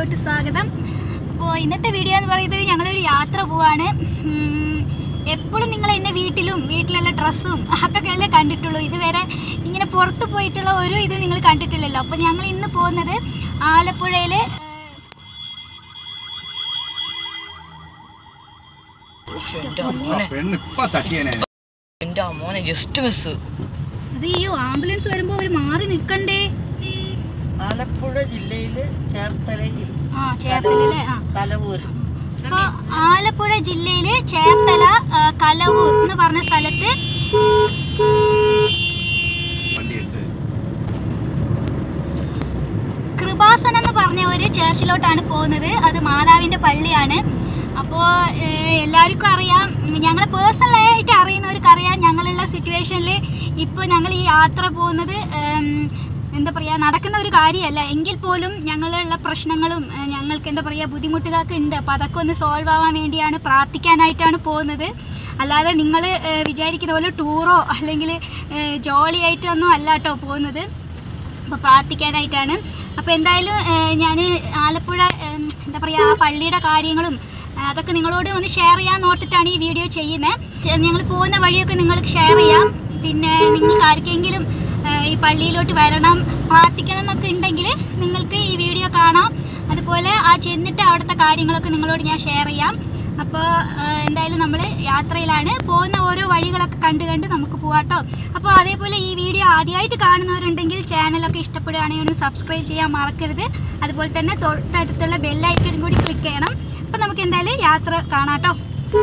ചാനലിലോട്ട് സ്വാഗതം അപ്പോൾ ഇന്നത്തെ വീഡിയോ എന്ന് പറയുന്നത് ഞങ്ങളൊരു യാത്ര പോവാണ് എപ്പോഴും നിങ്ങൾ എന്നെ വീട്ടിലും വീട്ടിലുള്ള ഡ്രസ്സും അതൊക്കെ അല്ലേ കണ്ടിട്ടുള്ളൂ ഇതുവരെ ഇങ്ങനെ പുറത്ത് പോയിട്ടുള്ള ഒരു ഇത് നിങ്ങൾ കണ്ടിട്ടില്ലല്ലോ അപ്പോൾ ഞങ്ങൾ ഇന്ന് പോകുന്നത് ആലപ്പുഴയിൽ എന്റെ മോനെ പെണ്ണ് ഇപ്പൊ തട്ടിയനെ എന്റെ മോനെ ജസ്റ്റ് മിസ് അത് ഈ ആംബുലൻസ് വരുമ്പോൾ അവർ മാറി നിൽക്കണ്ടേ ആലപ്പുഴ ജില്ലയില് ചേർത്തലയിൽ ആ ചേർത്തലല്ലേ ആ കലവൂർ അപ്പോൾ ആലപ്പുഴ ജില്ലയിലെ ചേർത്തല ആ, കലവൂർ എന്ന് പറഞ്ഞ സ്ഥലത്ത് വണ്ടി ഇട്ട് കൃപാസനം എന്ന് പറഞ്ഞ ഒരു ചേർച്ചിലോട്ടാണ് പോകുന്നത് അത് മാതാവിൻ്റെ പള്ളിയാണ് അപ്പോൾ എല്ലാവർക്കും അറിയാം ഞങ്ങൾ പേഴ്സണലായിട്ട് അറിയുന്നവർക്ക് അറിയാം ഞങ്ങളുള്ള സിറ്റുവേഷനിൽ ഇപ്പോൾ ഞങ്ങൾ ഈ യാത്ര പോകുന്നത് ഉം, എന്താ പറയുക നടക്കുന്ന ഒരു കാര്യമല്ല എങ്കിൽ പോലും ഞങ്ങളുള്ള പ്രശ്നങ്ങളും ഏഹ്, ഞങ്ങൾക്ക് എന്താ പറയുക ബുദ്ധിമുട്ടുകളൊക്കെ ഉണ്ട് അപ്പോൾ അതൊക്കെ ഒന്ന് സോൾവ് ആവാൻ വേണ്ടിയാണ് പ്രാർത്ഥിക്കാനായിട്ടാണ് പോകുന്നത് അല്ലാതെ നിങ്ങൾ വിചാരിക്കുന്ന പോലെ ടൂറോ അല്ലെങ്കിൽ ജോളി ആയിട്ടൊന്നും അല്ല കേട്ടോ പോകുന്നത് അപ്പോൾ പ്രാർത്ഥിക്കാനായിട്ടാണ് അപ്പോൾ എന്തായാലും ഞാൻ ആലപ്പുഴ ഏം, എന്താ പറയുക ആ പള്ളിയുടെ കാര്യങ്ങളും ആ, അതൊക്കെ നിങ്ങളോട് ഒന്ന് ഷെയർ ചെയ്യാൻ നോട്ടിട്ടാണ് ഈ വീഡിയോ ചെയ്യുന്നത് ഞങ്ങൾ പോകുന്ന വഴിയൊക്കെ നിങ്ങൾക്ക് ഷെയർ ചെയ്യാം പിന്നെ നിങ്ങൾക്ക് ആർക്കെങ്കിലും ആ, ഈ പള്ളിയിലോട്ട് വരണം പ്രാർത്ഥിക്കണം എന്നൊക്കെ ഉണ്ടെങ്കിൽ നിങ്ങൾക്ക് ഈ വീഡിയോ കാണാം അതുപോലെ ആ ചെന്നിട്ട് അവിടുത്തെ കാര്യങ്ങളൊക്കെ നിങ്ങളോട് ഞാൻ ഷെയർ ചെയ്യാം അപ്പോൾ എന്തായാലും നമ്മൾ യാത്രയിലാണ് പോകുന്ന ഓരോ വഴികളൊക്കെ കണ്ട് കണ്ട് നമുക്ക് പോവാട്ടോ അപ്പോൾ അതേപോലെ ഈ വീഡിയോ ആദ്യമായിട്ട് കാണുന്നവരുണ്ടെങ്കിൽ ചാനലൊക്കെ ഇഷ്ടപ്പെടുകയാണെങ്കിൽ ഒന്ന് സബ്സ്ക്രൈബ് ചെയ്യാൻ മറക്കരുത് അതുപോലെ തന്നെ തൊട്ടടുത്തുള്ള ബെല്ലൈക്കനും കൂടി ക്ലിക്ക് ചെയ്യണം അപ്പോൾ നമുക്ക് എന്തായാലും യാത്ര കാണാട്ടോ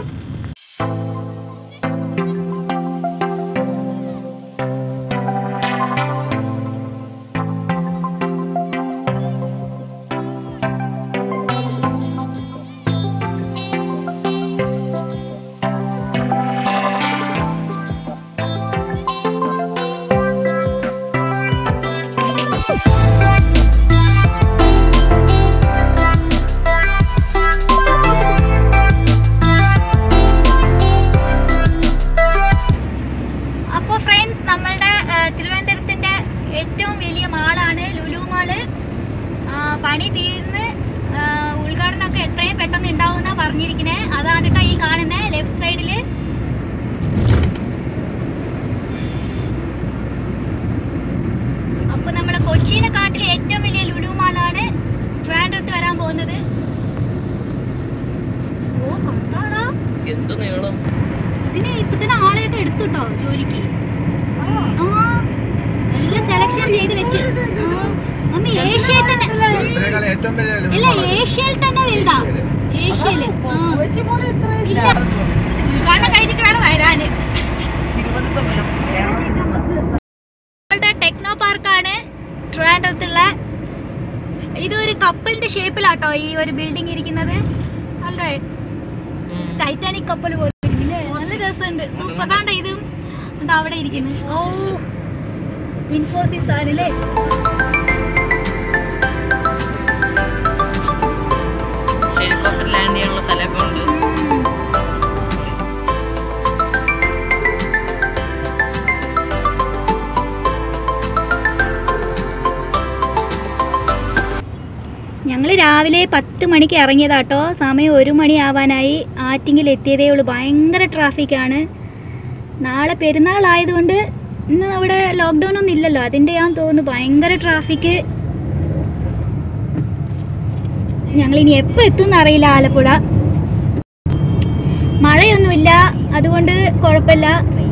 അപ്പോൾ ഫ്രണ്ട്സ് നമ്മളുടെ ആ, തിരുവനന്തപുരത്തിൻ്റെ ഏറ്റവും വലിയ മാളാണ് ലുലു മാള് ആ, പണി തീർന്ന് ആ, ഉദ്ഘാടനമൊക്കെ എത്രയും പെട്ടെന്ന് ഉണ്ടാവുമെന്നാണ് പറഞ്ഞിരിക്കുന്നത് അതാണ് കേട്ടോ ഈ കാണുന്ന ലെഫ്റ്റ് സൈഡിൽ അപ്പോൾ നമ്മുടെ കൊച്ചിനെ കാട്ടിലെ ഏറ്റവും വലിയ ലുലു മാളാണ് ട്രിവാൻഡ്രത്ത് വരാൻ പോകുന്നത് ഓ കണ്ടാടാ എന്ത് നീളം ഇതിന് ഇപ്പൊ തന്നെ ആളെയൊക്കെ എടുത്തുട്ടോ ജോലിക്ക് ആ നല്ല സെലക്ഷൻ ചെയ്ത് വെച്ച് ആ, അമ്മ ഏഷ്യയിൽ തന്നെ ഇതിനേക്കാൾ ഏറ്റവും വലിയ ഇല്ല ഏഷ്യയിൽ തന്നെ വലുതാ ഏഷ്യയില് ആ. ഇല്ല ഉദ്ഘാടനം കഴിഞ്ഞിട്ട് വേണം വരാന് തിരുവനന്തപുരം നമ്മളുടെ ടെക്നോ പാർക്കാണ് ട്രിവാൻഡ്രത്തുള്ള ഇതൊരു കപ്പലിന്റെ ഷേപ്പിലാട്ടോ ഈ ഒരു ബിൽഡിംഗ് ഇരിക്കുന്നത് അല്ലേ ടൈറ്റാനിക് കപ്പൽ പോലെ ഇരിക്കുന്നില്ലേ? നല്ല രസമുണ്ട് സൂപ്പർ ആണ്ട ഇതും ഉണ്ട് അവിടെ ഇരിക്കുന്നു ഓ ഇൻഫോസിസ് ആണല്ലേ ഹെലികോപ്റ്റർ ലാൻഡ് ചെയ്യാനുള്ള സ്ഥലമൊക്കെ ഉണ്ട് ഞങ്ങൾ രാവിലെ പത്ത് മണിക്ക് ഇറങ്ങിയതാട്ടോ സമയം ഒരു മണിയാവാനായി ആറ്റിങ്ങിൽ എത്തിയതേ ഉള്ളൂ ഭയങ്കര ട്രാഫിക്കാണ് നാളെ പെരുന്നാളായതുകൊണ്ട് ഇന്ന് അവിടെ ലോക്ക്ഡൗൺ ഒന്നും ഇല്ലല്ലോ അതിൻ്റെ ഞാൻ തോന്നുന്നു ഭയങ്കര ട്രാഫിക്ക് ഞങ്ങളിനി എപ്പോൾ എത്തും അറിയില്ല ആലപ്പുഴ മഴയൊന്നുമില്ല അതുകൊണ്ട് കുഴപ്പമില്ല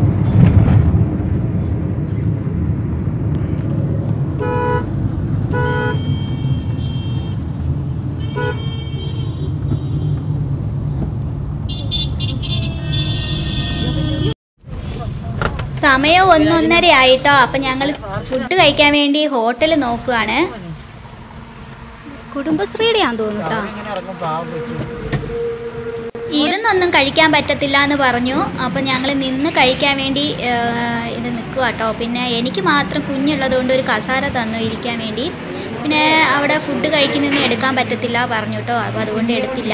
സമയം ഒന്നൊന്നര ആയിട്ടോ അപ്പം ഞങ്ങൾ ഫുഡ് കഴിക്കാൻ വേണ്ടി ഹോട്ടൽ നോക്കുകയാണ് കുടുംബശ്രീയുടെ ആണെന്ന് തോന്നുന്നു കേട്ടോ ഇങ്ങനെ ഇറങ്ങും പാവം വെച്ചു ഇരുന്നൊന്നും കഴിക്കാൻ പറ്റത്തില്ല എന്ന് പറഞ്ഞു അപ്പം ഞങ്ങൾ നിന്ന് കഴിക്കാൻ വേണ്ടി ആ, ഇത് നിൽക്കുക കേട്ടോ പിന്നെ എനിക്ക് മാത്രം കുഞ്ഞുള്ളത് കൊണ്ട് ഒരു കസാര തന്നു ഇരിക്കാൻ വേണ്ടി പിന്നെ അവിടെ ഫുഡ് കഴിക്കുന്നൊന്നും എടുക്കാൻ പറ്റത്തില്ല പറഞ്ഞു കേട്ടോ അപ്പോൾ അതുകൊണ്ട് എടുത്തില്ല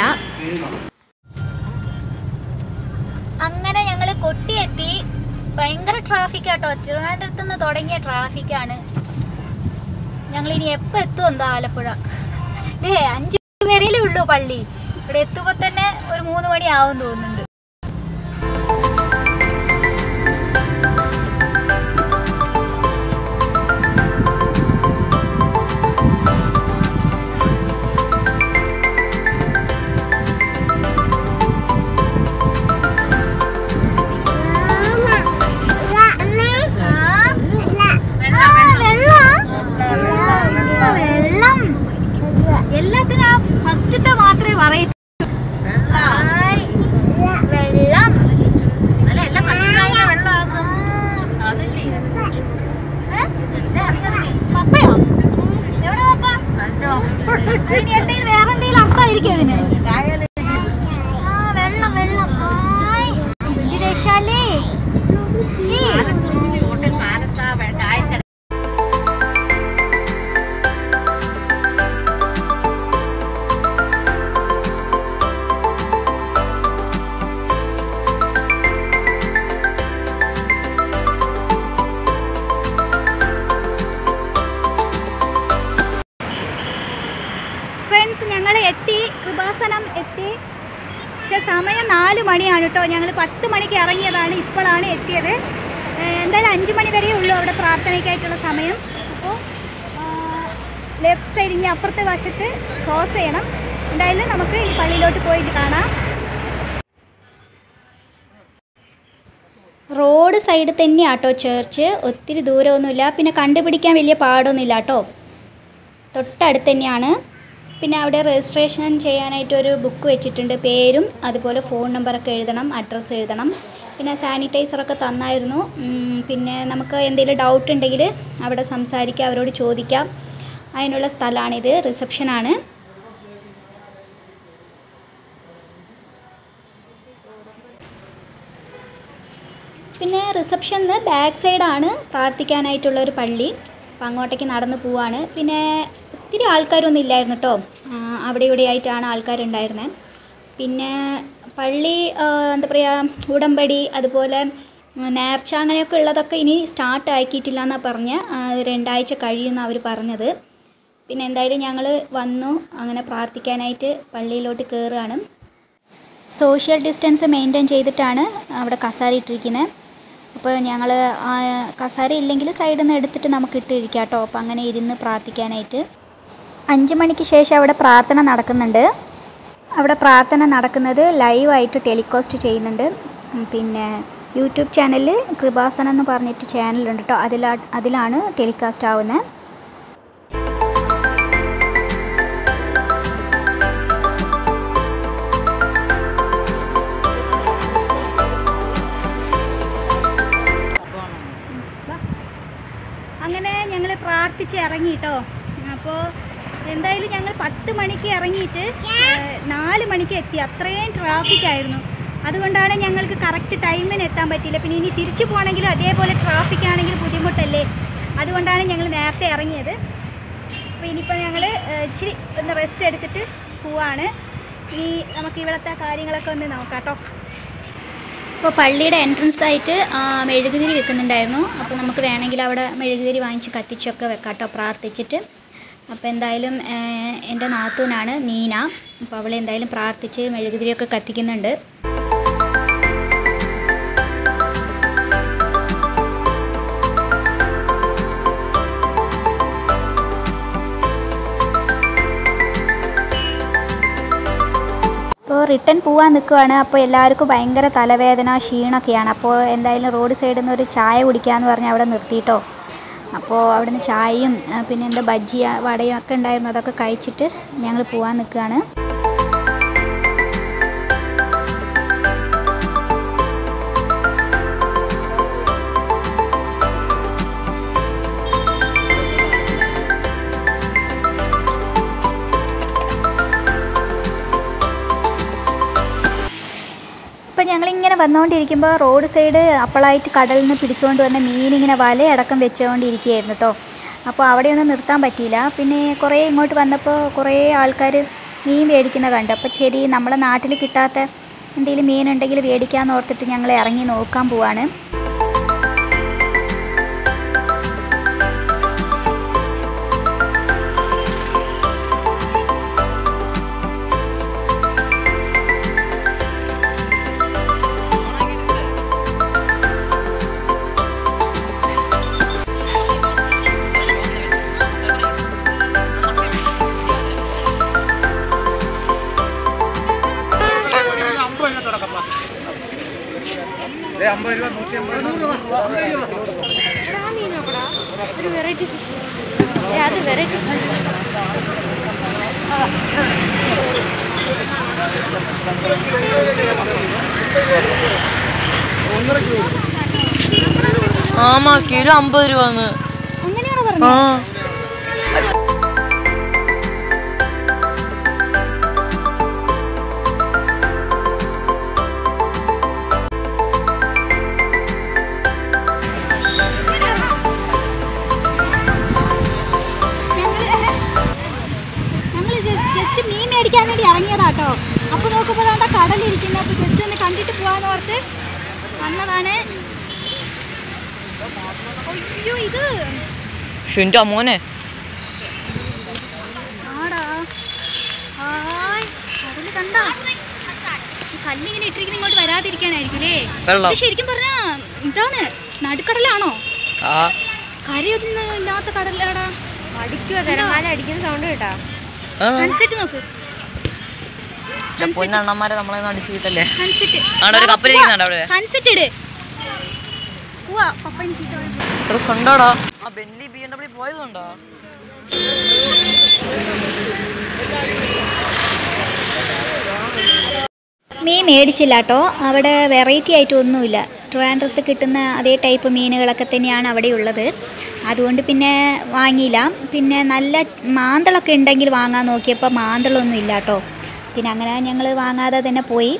അങ്ങനെ ഞങ്ങൾ കൊട്ടിയെത്തി ഭയങ്കര ട്രാഫിക് ആട്ടോ തിരുവനന്തപുരത്ത് നിന്ന് തുടങ്ങിയ ട്രാഫിക്കാണ് ഞങ്ങൾ ഇനി എപ്പോൾ എത്തും എന്തോ ആലപ്പുഴ ഏ അഞ്ച് വരയിലേ ഉള്ളൂ പള്ളി ഇവിടെ എത്തുമ്പോൾ തന്നെ ഒരു മൂന്ന് മണി ആവും തോന്നുന്നുണ്ട് ആ, വെള്ളം വെള്ളം എല്ലാത്തിനും ആ ഫസ്റ്റത്തെ മാത്രമേ പറയൂ ഹായ്. വെള്ളം അല്ല എല്ലാം മനസ്സിലായ വെള്ളമാണ് ഏ? പപ്പയോ എവിടെ പപ്പ അതിന് എന്തെങ്കിലും വേറെ എന്തെങ്കിലും അർത്ഥമായിരിക്കും അതിന് ആ വെള്ളം വെള്ളം ഹായ് ഇത് രക്ഷാലേ ഹോട്ടൽ മാനസ കായൽ ഫ്രണ്ട്സ് ഞങ്ങൾ എത്തി കൃപാസനം എത്തി പക്ഷെ സമയം നാല് മണിയാണ് കേട്ടോ ഞങ്ങൾ പത്ത് മണിക്ക് ഇറങ്ങിയതാണ് ഇപ്പോഴാണ് എത്തിയത് ഏഹ് എന്തായാലും അഞ്ച് മണി വരെയേ ഉള്ളൂ അവിടെ പ്രാർത്ഥനയ്ക്കായിട്ടുള്ള സമയം അപ്പോൾ ലെഫ്റ്റ് സൈഡ് ഇനി അപ്പുറത്തെ വശത്ത് ക്രോസ് ചെയ്യണം എന്തായാലും നമുക്ക് ഈ പള്ളിയിലോട്ട് പോയിട്ട് കാണാം റോഡ് സൈഡ് തന്നെയാട്ടോ ചേർച്ച് ഒത്തിരി ദൂരമൊന്നുമില്ല പിന്നെ കണ്ടുപിടിക്കാൻ വലിയ പാടൊന്നുമില്ല കേട്ടോ തൊട്ടടുത്ത് തന്നെയാണ് പിന്നെ അവിടെ രജിസ്ട്രേഷൻ ചെയ്യാനായിട്ട് ഒരു ബുക്ക് വെച്ചിട്ടുണ്ട് പേരും അതുപോലെ ഫോൺ നമ്പറൊക്കെ എഴുതണം അഡ്രസ്സ് എഴുതണം പിന്നെ സാനിറ്റൈസറൊക്കെ തന്നായിരുന്നു ഉം, പിന്നെ നമുക്ക് എന്തെങ്കിലും ഡൗട്ട് ഉണ്ടെങ്കിൽ അവിടെ സംസാരിക്കാം അവരോട് ചോദിക്കാം അതിനുള്ള സ്ഥലമാണിത് റിസപ്ഷനാണ് പിന്നെ റിസപ്ഷനിൽ ബാക്ക് സൈഡാണ് പ്രാർത്ഥിക്കാനായിട്ടുള്ള ഒരു പള്ളി അപ്പം അങ്ങോട്ടേക്ക് നടന്ന് പോവാണ് പിന്നെ ഒത്തിരി ആൾക്കാരൊന്നും ഇല്ലായിരുന്നു കേട്ടോ അവിടെ ഇവിടെ ആയിട്ടാണ് ആൾക്കാരുണ്ടായിരുന്നത് പിന്നെ പള്ളി ആ, എന്താ പറയുക ഉടമ്പടി അതുപോലെ ഉം, നേർച്ച അങ്ങനെയൊക്കെ ഉള്ളതൊക്കെ ഇനി സ്റ്റാർട്ട് ആക്കിയിട്ടില്ല എന്നാണ് പറഞ്ഞ് ആ, രണ്ടാഴ്ച കഴിയുമെന്ന് അവർ പറഞ്ഞത് പിന്നെ എന്തായാലും ഞങ്ങൾ വന്നു അങ്ങനെ പ്രാർത്ഥിക്കാനായിട്ട് പള്ളിയിലോട്ട് കയറുകയാണ് സോഷ്യൽ ഡിസ്റ്റൻസ് മെയിൻറ്റെയിൻ ചെയ്തിട്ടാണ് അവിടെ കസാര ഇട്ടിരിക്കുന്നത് അപ്പോൾ ഞങ്ങൾ കസാര ഇല്ലെങ്കിൽ സൈഡിൽ നിന്ന് എടുത്തിട്ട് നമുക്ക് ഇട്ടിരിക്കാം കേട്ടോ അപ്പോൾ അങ്ങനെ ഇരുന്ന് പ്രാർത്ഥിക്കാനായിട്ട് അഞ്ച് മണിക്ക് ശേഷം അവിടെ പ്രാർത്ഥന നടക്കുന്നുണ്ട് അവിടെ പ്രാർത്ഥന നടക്കുന്നത് ലൈവായിട്ട് ടെലികാസ്റ്റ് ചെയ്യുന്നുണ്ട് ഉം, പിന്നെ യൂട്യൂബ് ചാനലിൽ കൃപാസനം എന്ന് പറഞ്ഞിട്ട് ചാനലുണ്ട് കേട്ടോ അതിലാ അതിലാണ് ടെലികാസ്റ്റ് ആവുന്നത് അങ്ങനെ ഞങ്ങൾ പ്രാർത്ഥിച്ച് ഇറങ്ങി കേട്ടോ അപ്പോൾ എന്തായാലും ഞങ്ങൾ പത്ത് മണിക്ക് ഇറങ്ങിയിട്ട് ഏഹ്, നാല് മണിക്ക് എത്തി അത്രയും ട്രാഫിക് ആയിരുന്നു അതുകൊണ്ടാണ് ഞങ്ങൾക്ക് കറക്റ്റ് ടൈമിന് എത്താൻ പറ്റിയില്ല പിന്നെ ഇനി തിരിച്ചു പോകണമെങ്കിലും അതേപോലെ ട്രാഫിക് ആണെങ്കിൽ ബുദ്ധിമുട്ടല്ലേ അതുകൊണ്ടാണ് ഞങ്ങൾ നേരത്തെ ഇറങ്ങിയത് അപ്പോൾ ഇനിയിപ്പോൾ ഞങ്ങൾ ഇച്ചിരി ഒന്ന് റെസ്റ്റ് എടുത്തിട്ട് പോവാണ് ഇനി നമുക്ക് ഇവിടുത്തെ കാര്യങ്ങളൊക്കെ ഒന്ന് നോക്കാം കേട്ടോ ഇപ്പോൾ പള്ളിയുടെ എൻട്രൻസ് ആയിട്ട് ആ, മെഴുകുതിരി വെക്കുന്നുണ്ടായിരുന്നു അപ്പോൾ നമുക്ക് വേണമെങ്കിൽ അവിടെ മെഴുകുതിരി വാങ്ങിച്ച് കത്തിച്ചൊക്കെ വെക്കാം കേട്ടോ പ്രാർത്ഥിച്ചിട്ട് അപ്പോൾ എന്തായാലും ആ, എൻ്റെ നാത്തൂനാണ് നീന അപ്പോൾ അവളെ എന്തായാലും പ്രാർത്ഥിച്ച് മെഴുകുതിരിയൊക്കെ കത്തിക്കുന്നുണ്ട് ഇപ്പോൾ റിട്ടേൺ പോകാൻ നിൽക്കുവാണ് അപ്പോൾ എല്ലാവർക്കും ഭയങ്കര തലവേദന ക്ഷീണമൊക്കെയാണ് അപ്പോൾ എന്തായാലും റോഡ് സൈഡിൽ നിന്ന് ഒരു ചായ കുടിക്കാമെന്ന് പറഞ്ഞ് അവിടെ നിർത്തിയിട്ടോ അപ്പോൾ അവിടുന്ന് ചായയും ആ, പിന്നെ എന്താ ബജ്ജിയ വടയും ഒക്കെ ഉണ്ടായിരുന്നു അതൊക്കെ കഴിച്ചിട്ട് ഞങ്ങൾ പോകാൻ നിൽക്കുകയാണ് അപ്പോൾ ഞങ്ങളിങ്ങനെ വന്നുകൊണ്ടിരിക്കുമ്പോൾ റോഡ് സൈഡ് അപ്പളായിട്ട് കടലിൽ നിന്ന് പിടിച്ചുകൊണ്ട് വന്ന മീനിങ്ങനെ വലയടക്കം വെച്ചുകൊണ്ടിരിക്കുകയായിരുന്നു കേട്ടോ അപ്പോൾ അവിടെയൊന്നും നിർത്താൻ പറ്റിയില്ല പിന്നെ കുറേ ഇങ്ങോട്ട് വന്നപ്പോൾ കുറേ ആൾക്കാർ മീൻ മേടിക്കുന്ന കണ്ടു അപ്പോൾ ശരി നമ്മളെ നാട്ടിൽ കിട്ടാത്ത എന്തെങ്കിലും മീനുണ്ടെങ്കിൽ മേടിക്കാമെന്ന് ഓർത്തിട്ട് ഞങ്ങൾ ഇറങ്ങി നോക്കാൻ പോവാണ് ഒരു വെറൈറ്റി ഫിഷ് അത് വെറൈറ്റി ആമാ കിലോ അമ്പത് രൂപ വന്ന് അങ്ങനെയാണോ ആ പറഞ്ഞത് ഞങ്ങൾ ജസ്റ്റ് മീൻ മേടിക്കാൻ വേണ്ടി ഇറങ്ങിയതാട്ടോ അപ്പോൾ നോക്കുമ്പോൾ വേണ്ട കടലിരിക്കുന്നത് അപ്പോൾ ജസ്റ്റ് ഒന്ന് കണ്ടിട്ട് പോകാന്ന് ഓർത്ത് വന്നതാണ് അയ്യോ ഇത് പക്ഷെ എൻ്റെ അമ്മോനെ ആടാ ഹായ് കടല് കണ്ടാ ഈ കല്ലിങ്ങനെ ഇട്ടിരിക്കുന്ന ഇങ്ങോട്ട് വരാതിരിക്കാനായിരിക്കും അല്ലേ വെള്ളം ഇത് ശരിക്കും പറഞ്ഞാ ഇതാണ് നടുക്കടലാണോ ആ കരയൊന്നും ഇല്ലാത്ത കടലാടാ അടിക്കുവോ തിരമാല അടിക്കുന്ന സൗണ്ട് കേട്ടാ സൺസെറ്റ് നോക്ക് പൊന്നണ്ണന്മാരെ നമ്മളെ അടിച്ചു വീട്ടല്ലേ സൺസെറ്റ് ആടെ ഒരു കപ്പലിരിക്കുന്നുണ്ട് അവിടെ. സൺസെറ്റ് ഇട് ഉവ്വ പപ്പൻ ചീത്ത പറഞ്ഞു. എത്ര കണ്ടോടാ ആ ബെന്നി ബി എം ഡബ്ല്യൂ പോയതുണ്ടോ മീൻ മേടിച്ചില്ല കേട്ടോ അവിടെ വെറൈറ്റി ആയിട്ട് ഒന്നുമില്ല ട്രിവാൻഡ്രത്ത് കിട്ടുന്ന അതേ ടൈപ്പ് മീനുകളൊക്കെ തന്നെയാണ് അവിടെ ഉള്ളത് അതുകൊണ്ട് പിന്നെ വാങ്ങിയില്ല പിന്നെ നല്ല മാന്തളൊക്കെ ഉണ്ടെങ്കിൽ വാങ്ങാൻ നോക്കിയപ്പോൾ മാന്തളൊന്നും ഇല്ല കേട്ടോ പിന്നെ അങ്ങനെ ഞങ്ങൾ വാങ്ങാതെ തന്നെ പോയി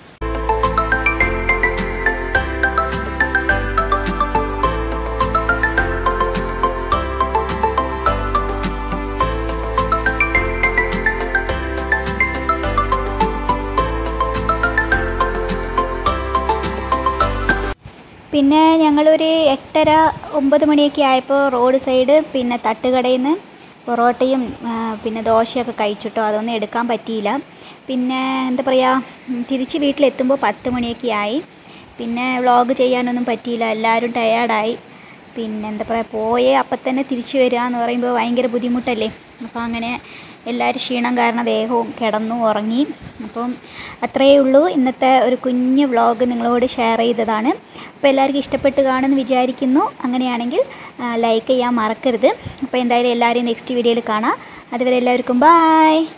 പിന്നെ ഞങ്ങളൊരു എട്ടര ഒമ്പത് മണിയൊക്കെ ആയപ്പോൾ റോഡ് സൈഡ് പിന്നെ തട്ടുകടയിൽ നിന്ന് പൊറോട്ടയും ആ, പിന്നെ ദോശയൊക്കെ കഴിച്ചിട്ടോ അതൊന്നും എടുക്കാൻ പറ്റിയില്ല പിന്നെ എന്താ പറയുക ഉം, തിരിച്ച് വീട്ടിലെത്തുമ്പോൾ പത്ത് മണിയൊക്കെ ആയി പിന്നെ വ്ളോഗ് ചെയ്യാനൊന്നും പറ്റിയില്ല എല്ലാവരും ടയേർഡായി പിന്നെ എന്താ പറയുക പോയേ അപ്പം തന്നെ തിരിച്ചു വരിക എന്ന് പറയുമ്പോൾ ഭയങ്കര ബുദ്ധിമുട്ടല്ലേ അപ്പോൾ അങ്ങനെ എല്ലാവരും ക്ഷീണം കാരണം വേഗവും കിടന്നു ഉറങ്ങി അപ്പം അത്രയേ ഉള്ളൂ ഇന്നത്തെ ഒരു കുഞ്ഞ് വ്ളോഗ് നിങ്ങളോട് ഷെയർ ചെയ്തതാണ് അപ്പോൾ എല്ലാവർക്കും ഇഷ്ടപ്പെട്ട് കാണുമെന്ന് വിചാരിക്കുന്നു അങ്ങനെയാണെങ്കിൽ ലൈക്ക് ചെയ്യാൻ മറക്കരുത് അപ്പോൾ എന്തായാലും എല്ലാവരെയും നെക്സ്റ്റ് വീഡിയോയിൽ കാണാം അതുവരെ എല്ലാവർക്കും ബായ്